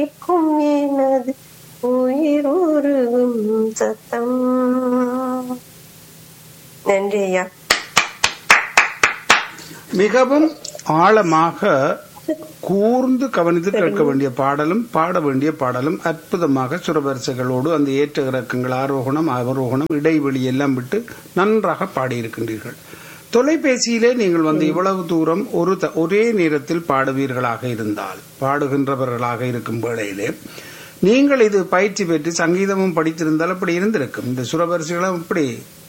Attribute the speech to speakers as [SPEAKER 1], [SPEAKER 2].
[SPEAKER 1] கேட்கும் எனது உயிர் உருகும் சத்தம் நன்றி ஐயா
[SPEAKER 2] மிகவும் ஆழமாக கூர்ந்து கவனித்து கேட்க வேண்டிய பாடலும் பாட வேண்டிய பாடலும் அற்புதமாக சுரவரிசைகளோடு அந்த ஏற்ற இறக்கங்கள் ஆரோகணம் அவரோகணம் இடைவெளி எல்லாம் விட்டு நன்றாக பாடியிருக்கின்றீர்கள் தொலைபேசியிலே நீங்கள் வந்து இவ்வளவு தூரம் ஒரு த- ஒரே நேரத்தில் பாடுவீர்களாக இருந்தால் பாடுகின்றவர்களாக இருக்கும் வேளையிலே நீங்கள் இது பயிற்சி பெற்று சங்கீதமும் படித்திருந்தால் அப்படி இருந்திருக்கும் இந்த சுரவரிசைகளும் இப்படி